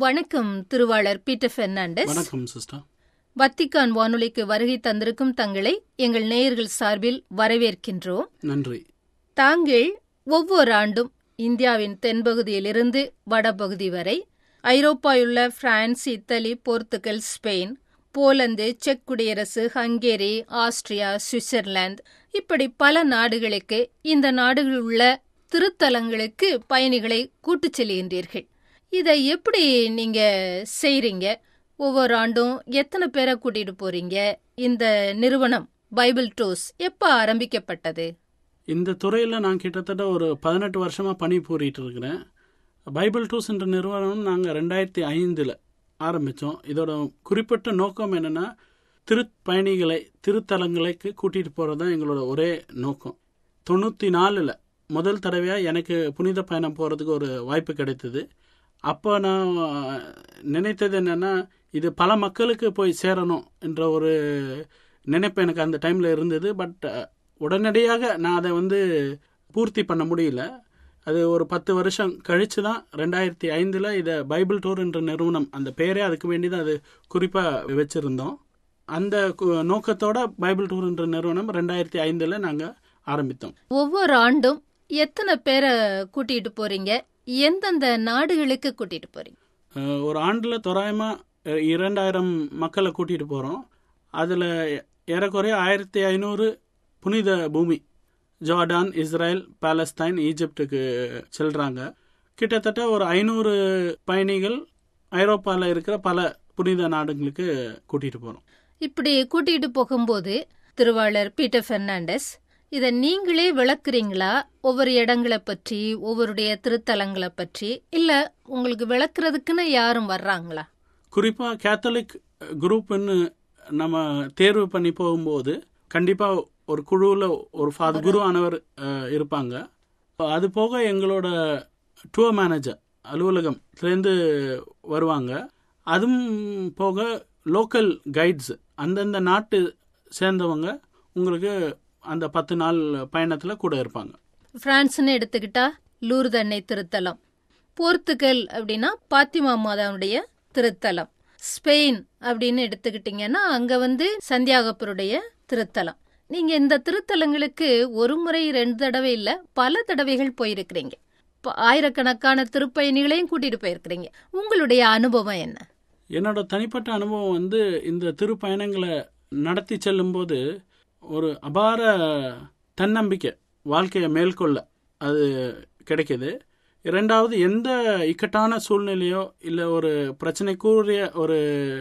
வணக்கம் திருவாளர் பீட்டர் பெர்னாண்டஸ் வணக்கம் சிஸ்டர் வத்திக்கான் வானொலிக்கு வருகை தந்திருக்கும் தங்களை எங்கள் நேயர்கள் சார்பில் வரவேற்கின்றோம் நன்றி தாங்கள் ஒவ்வொரு ஆண்டும் இந்தியாவின் தென்பகுதியிலிருந்து வடபகுதி வரை ஐரோப்பாயுள்ள France Italy Portugal Spain Poland செக் குடியரசு ஹங்கேரி ஆஸ்திரியா சுவிட்சர்லாந்து இப்படி பல நாடுகளுக்கு இந்த நாடுகளில் உள்ள திருத்தலங்களுக்கு பயணிகளை கூட்டுச் செல்கின்றீர்கள் இதை எப்படி நீங்க செய்றீங்க ஒவ்வொரு ஆண்டும் எத்தனை பேரை கூட்டிட்டு போறீங்க இந்த நிறுவனம் பைபிள் டூர்ஸ் எப்ப ஆரம்பிக்கப்பட்டது இந்த துறையில் நான் கிட்டத்தட்ட ஒரு பதினெட்டு வருஷமாக பணி புரியிட்டு இருக்கிறேன் பைபிள் டூர்ஸ் என்ற நிறுவனம் நாங்கள் ரெண்டாயிரத்தி ஐந்தில் ஆரம்பித்தோம் இதோட குறிப்பிட்ட நோக்கம் என்னென்னா திருப்பயணிகளை திருத்தலங்களுக்கு கூட்டிகிட்டு போகிறது தான் எங்களோட ஒரே நோக்கம் தொண்ணூற்றி நாலில் முதல் தடவையாக எனக்கு புனித பயணம் போகிறதுக்கு ஒரு வாய்ப்பு கிடைத்தது அப்போ நான் நினைத்தது என்னென்னா இது பல மக்களுக்கு போய் சேரணும் என்ற ஒரு நினைப்பு எனக்கு அந்த டைமில் இருந்தது பட் உடனடியாக நான் அதை வந்து பூர்த்தி பண்ண முடியல அது ஒரு பத்து வருஷம் கழித்து தான் ரெண்டாயிரத்தி ஐந்தில் இதை பைபிள் டூர் என்ற நிறுவனம் அந்த பேரே அதுக்கு வேண்டி தான் அது குறிப்பாக வச்சுருந்தோம் அந்த கு- நோக்கத்தோட பைபிள் டூர் என்ற நிறுவனம் ரெண்டாயிரத்தி ஐந்தில் நாங்கள் ஆரம்பித்தோம் ஒவ்வொரு ஆண்டும் எத்தனை பேரை கூட்டிட்டு போறீங்க எந்தெந்த நாடுகளுக்கு கூட்டிட்டு போறீங்க அஹ், ஒரு ஆண்டில் தோராயமாக இரண்டாயிரம் மக்களை கூட்டிகிட்டு போகிறோம் அதில் ஏறக்குறைய ஆயிரத்தி ஐநூறு புனித பூமி ஜார்டான் இஸ்ரேல் பாலஸ்தீன் ஈஜிப்டுக்கு செல்கிறாங்க கிட்டத்தட்ட ஒரு ஐநூறு பயணிகள் ஐரோப்பாவில் இருக்கிற பல புனித நாடுகளுக்கு கூட்டிகிட்டு போகிறோம் இப்படி கூட்டிட்டு போகும்போது திருவாளர் பீட்டர் பெர்னாண்டஸ் இதை நீங்களே விளக்குறீங்களா ஒவ்வொரு இடங்களை பற்றி ஒவ்வொருடைய திருத்தலங்களை பற்றி இல்ல உங்களுக்கு விளக்குறதுக்குன்னு யாரும் வர்றாங்களா குறிப்பாக கேத்தலிக் குரூப்னு நம்ம தேர்வு பண்ணி போகும்போது கண்டிப்பாக ஒரு குழுவில் ஒரு ஃபாதர் குரு ஆனவர் அஹ், இருப்பாங்க அது போக எங்களோட டூர் மேனேஜர் அலுவலகம்லேருந்து வருவாங்க அதுவும் போக லோக்கல் கைட்ஸ் அந்தந்த நாட்டு சேர்ந்தவங்க உங்களுக்கு அந்த பத்து நாள் பயணத்தில் கூட இருப்பாங்க பிரான்ஸ்னு எடுத்துக்கிட்டா லூர்து அன்னை திருத்தலம் போர்த்துகல் அப்படின்னா பாத்திமா மாதாவுடைய திருத்தலம் ஸ்பெயின் அப்படின்னு எடுத்துக்கிட்டீங்கன்னா அங்க வந்து சந்தியாகப்பருடைய திருத்தலம் நீங்க இந்த திருத்தலங்களுக்கு ஒரு முறை ரெண்டு தடவை இல்ல பல தடவைகள் போயிருக்கிறீங்க ப- ஆயிரக்கணக்கான திருப்பயணிகளையும் கூட்டிட்டு போயிருக்கிறீங்க உங்களுடைய அனுபவம் என்ன என்னோட தனிப்பட்ட அனுபவம் வந்து இந்த திருப்பயணங்களை நடத்தி செல்லும்போது ஒரு அபார தன்னம்பிக்கை வாழ்க்கையை மேற்கொள்ள அது கிடைக்குது இரண்டாவது எந்த இக்கட்டான சூழ்நிலையோ இல்லை ஒரு பிரச்சனைக்குரிய ஒரு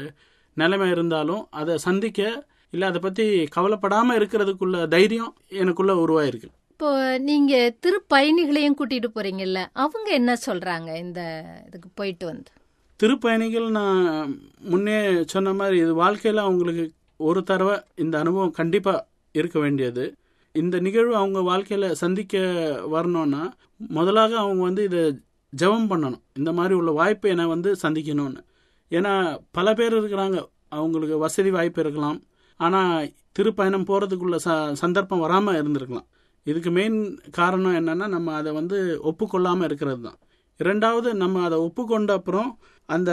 நிலைமை இருந்தாலும் அதை சந்திக்க இல்லை அதை பற்றி கவலைப்படாமல் இருக்கிறதுக்குள்ள தைரியம் எனக்குள்ள உருவாயிருக்கு இப்போ நீங்க திருப்பயணிகளையும் கூட்டிட்டு போறீங்கல்ல அவங்க என்ன சொல்றாங்க இந்த இதுக்கு போயிட்டு வந்து திருப்பயணிகள் நான் முன்னே சொன்ன மாதிரி இது வாழ்க்கையில் அவங்களுக்கு ஒரு தடவை இந்த அனுபவம் கண்டிப்பாக இருக்க வேண்டியது இந்த நிகழ்வு அவங்க வாழ்க்கையில் சந்திக்க வரணும்னா முதலாக அவங்க வந்து இதை ஜெபம் பண்ணணும் இந்த மாதிரி உள்ள வாய்ப்பை என்னை வந்து சந்திக்கணும்னு ஏன்னா பல பேர் இருக்கிறாங்க அவங்களுக்கு வசதி வாய்ப்பு இருக்கலாம் ஆனால் திருப்பயணம் போகிறதுக்குள்ள ச சந்தர்ப்பம் வராமல் இருந்திருக்கலாம் இதுக்கு மெயின் காரணம் என்னன்னா நம்ம அதை வந்து ஒப்புக்கொள்ளாமல் இருக்கிறது தான் இரண்டாவது நம்ம அதை ஒப்புக்கொண்ட அப்புறம் அந்த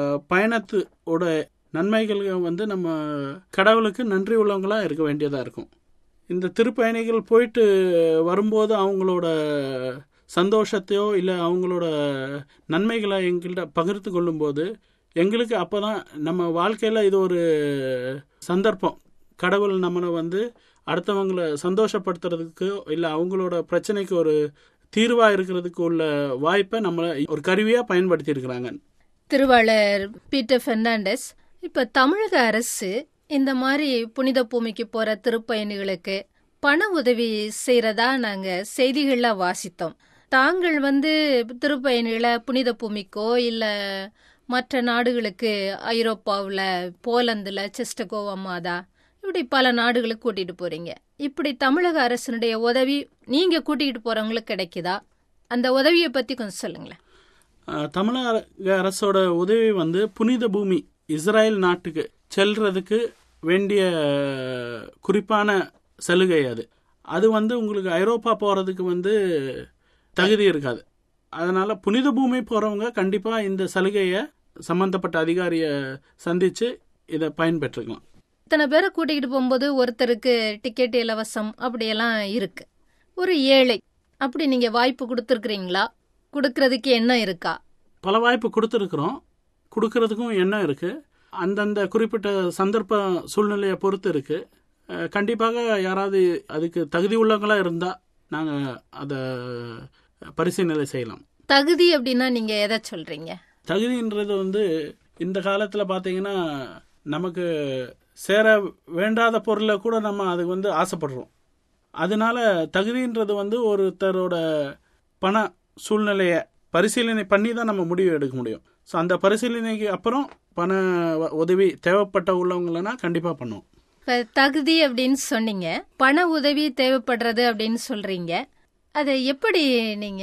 பயணத்தோட நன்மைகள் வந்து நம்ம கடவுளுக்கு நன்றி உள்ளவங்களா இருக்க வேண்டியதாக இருக்கும் இந்த திருப்பயணிகள் போயிட்டு வரும்போது அவங்களோட சந்தோஷத்தையோ இல்லை அவங்களோட நன்மைகளை எங்கள்கிட்ட பகிர்ந்து கொள்ளும்போது எங்களுக்கு அப்போ தான் நம்ம வாழ்க்கையில் இது ஒரு சந்தர்ப்பம் கடவுள் நம்மளை வந்து அடுத்தவங்களை சந்தோஷப்படுத்துறதுக்கு இல்லை அவங்களோட பிரச்சனைக்கு ஒரு தீர்வாக இருக்கிறதுக்கு உள்ள வாய்ப்பை நம்மளை ஒரு கருவியாக பயன்படுத்தி இருக்கிறாங்க திருவாளர் பீட்டர் பெர்னாண்டஸ் இப்ப தமிழக அரசு இந்த மாதிரி புனித பூமிக்கு போற திருப்பயணிகளுக்கு பண உதவி செய்யறதா நாங்க செய்திகள்ல வாசித்தோம் தாங்கள் வந்து திருப்பயணிகளை புனித பூமிக்கோ இல்ல மற்ற நாடுகளுக்கு ஐரோப்பாவுல போலந்துல செஸ்டகோவா மாதா இப்படி பல நாடுகளுக்கு கூட்டிட்டு போறீங்க இப்படி தமிழக அரசினுடைய உதவி நீங்க கூட்டிகிட்டு போறவங்களுக்கு கிடைக்குதா அந்த உதவியை பத்தி கொஞ்சம் சொல்லுங்களேன் அஹ், தமிழக அரசோட உதவி வந்து புனித பூமி இஸ்ராயல் நாட்டுக்கு செல்றதுக்கு வேண்டிய குறிப்பான சலுகை அது அது வந்து உங்களுக்கு ஐரோப்பா போகிறதுக்கு வந்து தகுதி இருக்காது அதனால் புனித பூமி போகிறவங்க கண்டிப்பாக இந்த சலுகையை சம்பந்தப்பட்ட அதிகாரியை சந்திச்சு இதை பயன்பெற்றுக்கலாம் இத்தனை பேரை கூட்டிகிட்டு போகும்போது ஒருத்தருக்கு டிக்கெட் இலவசம் அப்படியெல்லாம் இருக்கு ஒரு ஏழை அப்படி நீங்க வாய்ப்பு கொடுத்துருக்குறீங்களா கொடுக்கறதுக்கு எண்ணம் இருக்கா பல வாய்ப்பு கொடுத்துருக்குறோம் கொடுக்கறதுக்கும் எண்ணம் இருக்கு அந்தந்த குறிப்பிட்ட சந்தர்ப்ப சூழ்நிலையை பொறுத்து இருக்கு அஹ், கண்டிப்பாக யாராவது அதுக்கு தகுதி உள்ளவங்களா இருந்தா நாங்க அதை பரிசீலனை செய்யலாம் தகுதி அப்படின்னா நீங்க எதை சொல்றீங்க தகுதின்றது வந்து இந்த காலத்துல பாத்தீங்கன்னா நமக்கு சேர வேண்டாத பொருளை கூட நம்ம அதுக்கு வந்து ஆசைப்படுறோம் அதனால தகுதின்றது வந்து ஒருத்தரோட பண சூழ்நிலையை பரிசீலனை பண்ணி தான் நம்ம முடிவு எடுக்க முடியும் ஸோ அந்த பரிசீலனைக்கு அப்புறம் பண வ- உதவி தேவைப்பட்ட உள்ளவங்களனா கண்டிப்பாக பண்ணுவோம் இப்ப தகுதி அப்படின்னு சொன்னீங்க பண உதவி தேவைப்படுறது அப்படின்னு சொல்றீங்க அதை எப்படி நீங்க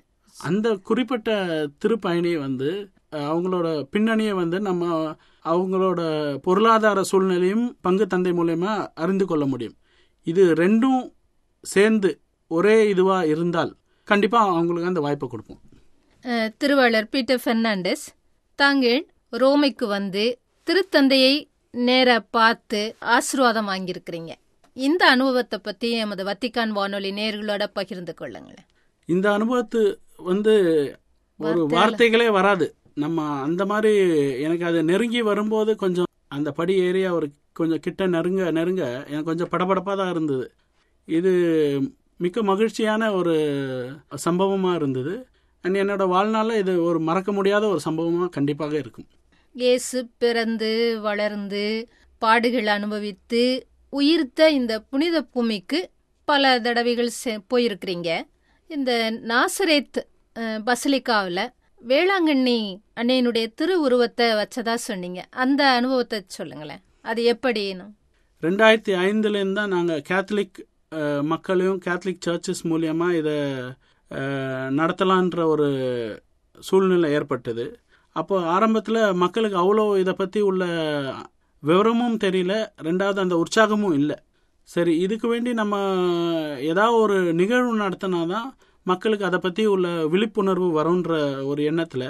அந்த குறிப்பிட்ட திருப்பயணி வந்து அஹ், அவங்களோட பின்னணியை வந்து நம்ம அவங்களோட பொருளாதார சூழ்நிலையும் பங்கு தந்தை மூலயமா அறிந்து கொள்ள முடியும் இது ரெண்டும் சேர்ந்து ஒரே இதுவா இருந்தால் கண்டிப்பா அவங்களுக்கு அந்த வாய்ப்பை கொடுப்போம் அஹ், திருவாளர் பீட்டர் பெர்னாண்டஸ் தாங்கள் ரோமைக்கு வந்து திருத்தந்தையை நேர பார்த்து ஆசீர்வாதம் வாங்கியிருக்கிறீங்க இந்த அனுபவத்தை பத்தி எமது வத்திக்கான் வானொலி நேர்களோட பகிர்ந்து கொள்ளுங்களேன் இந்த அனுபவத்து வந்து ஒரு வார்த்தைகளே வராது நம்ம அந்த மாதிரி எனக்கு அது நெருங்கி வரும்போது கொஞ்சம் அந்த படி ஏறி அவர் கொஞ்சம் கிட்ட நெருங்க நெருங்க எனக்கு கொஞ்சம் படபடப்பாக தான் இருந்தது இது மிக்க மகிழ்ச்சியான ஒரு சம்பவமாக இருந்தது அண்ட் என்னோட வாழ்நாளில் இது ஒரு மறக்க முடியாத ஒரு சம்பவமாக கண்டிப்பாக இருக்கும் இயேசு பிறந்து வளர்ந்து பாடுகள் அனுபவித்து உயிர்த்த இந்த புனித பூமிக்கு பல தடவைகள் செ- போயிருக்கிறீங்க இந்த நாசரேத் அஹ், பசிலிக்காவில் வேளாங்கண்ணி அன்னையினுடைய திரு உருவத்தை வச்சதா சொன்னீங்க அந்த அனுபவத்தை சொல்லுங்களேன் அது எப்படின்னு ரெண்டாயிரத்தி ஐந்துலேருந்து தான் நாங்கள் கேத்தலிக் அஹ், மக்களையும் கேத்தலிக் சர்ச்சஸ் மூலியமாக இதை அஹ், நடத்தலான்ற ஒரு சூழ்நிலை ஏற்பட்டது அப்போ ஆரம்பத்தில் மக்களுக்கு அவ்வளோ இதை பற்றி உள்ள விவரமும் தெரியல ரெண்டாவது அந்த உற்சாகமும் இல்லை சரி இதுக்கு வேண்டி நம்ம ஏதாவது ஒரு நிகழ்வு நடத்தினா தான் மக்களுக்கு அதை பற்றி உள்ள விழிப்புணர்வு வரும்ன்ற ஒரு எண்ணத்தில்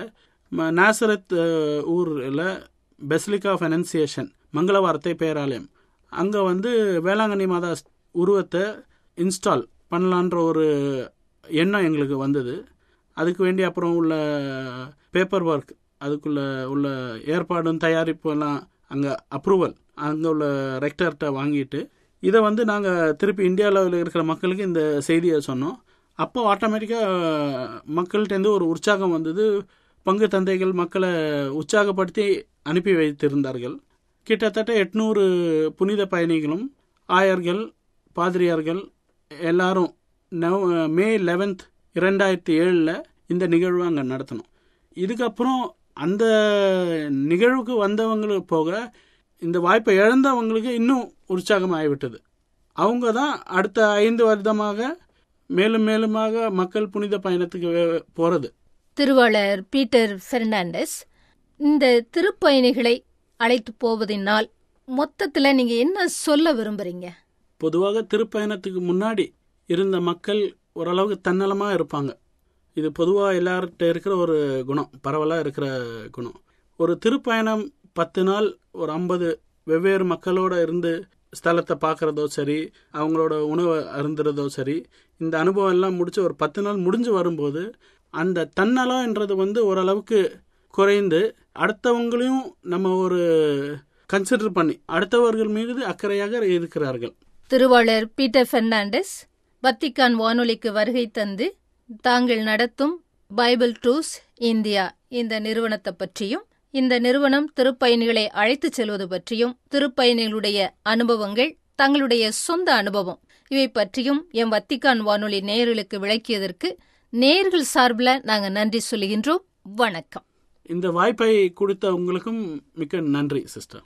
நாசரத் அஹ், ஊரில் பெசிலிக்கா ஆஃப் அனன்சியேஷன் மங்களவாரத்தை பேராலயம் அங்கே வந்து வேளாங்கண்ணி மாதா உருவத்தை இன்ஸ்டால் பண்ணலான்ற ஒரு எண்ணம் எங்களுக்கு வந்தது அதுக்கு வேண்டி அப்புறம் உள்ள பேப்பர் ஒர்க் அதுக்குள்ள உள்ள ஏற்பாடும் தயாரிப்பு எல்லாம் அங்கே அப்ரூவல் அங்கே உள்ள ரெக்டர்கிட்ட வாங்கிட்டு இதை வந்து நாங்கள் திருப்பி இந்தியாவில் இருக்கிற மக்களுக்கு இந்த செய்தியை சொன்னோம் அப்போ ஆட்டோமேட்டிக்காக மக்கள்கிட்டேருந்து ஒரு உற்சாகம் வந்தது பங்கு தந்தைகள் மக்களை உற்சாகப்படுத்தி அனுப்பி வைத்திருந்தார்கள் கிட்டத்தட்ட எட்நூறு புனித பயணிகளும் ஆயர்கள் பாதிரியார்கள் எல்லாரும் நவ மே லெவன்த் இரண்டாயிரத்தி ஏழில் இந்த நிகழ்வை அங்கே நடத்தணும் இதுக்கப்புறம் அந்த நிகழ்வுக்கு வந்தவங்களுக்கு போக இந்த வாய்ப்பை இழந்தவங்களுக்கு இன்னும் உற்சாகம் ஆகிவிட்டது அவங்க தான் அடுத்த ஐந்து வருடமாக மேலும் மேலுமாக மக்கள் புனித பயணத்துக்கு வே- போறது திருவாளர் பீட்டர் பெர்னாண்டஸ் இந்த திருப்பயணிகளை அழைத்து போவதினால் மொத்தத்தில் நீங்க என்ன சொல்ல விரும்புறீங்க பொதுவாக திருப்பயணத்துக்கு முன்னாடி இருந்த மக்கள் ஓரளவுக்கு தன்னலமாக இருப்பாங்க இது பொதுவாக எல்லார்கிட்ட இருக்கிற ஒரு குணம் பரவலாக இருக்கிற குணம் ஒரு திருப்பயணம் பத்து நாள் ஒரு ஐம்பது வெவ்வேறு மக்களோட இருந்து ஸ்தலத்தை பார்க்குறதோ சரி அவங்களோட உணவை அருந்துறதோ சரி இந்த அனுபவம் எல்லாம் முடிச்சு ஒரு பத்து நாள் முடிஞ்சு வரும்போது அந்த தன்னலம்ன்றது வந்து ஓரளவுக்கு குறைந்து அடுத்தவங்களையும் நம்ம ஒரு கன்சிடர் பண்ணி அடுத்தவர்கள் மீது அக்கறையாக இருக்கிறார்கள் திருவாளர் பீட்டர் பெர்னாண்டஸ் வத்திக்கான் வானொலிக்கு வருகை தந்து தாங்கள் நடத்தும் பைபிள் ட்ரூஸ் இந்தியா இந்த நிறுவனத்தை பற்றியும் இந்த நிறுவனம் திருப்பயணிகளை அழைத்துச் செல்வது பற்றியும் திருப்பயணிகளுடைய அனுபவங்கள் தங்களுடைய சொந்த அனுபவம் இவை பற்றியும் எம் வத்திக்கான் வானொலி நேயர்களுக்கு விளக்கியதற்கு நேயர்கள் சார்பில் நாங்கள் நன்றி சொல்லுகின்றோம் வணக்கம் இந்த வாய்ப்பை கொடுத்த உங்களுக்கும் மிக்க நன்றி சிஸ்டர்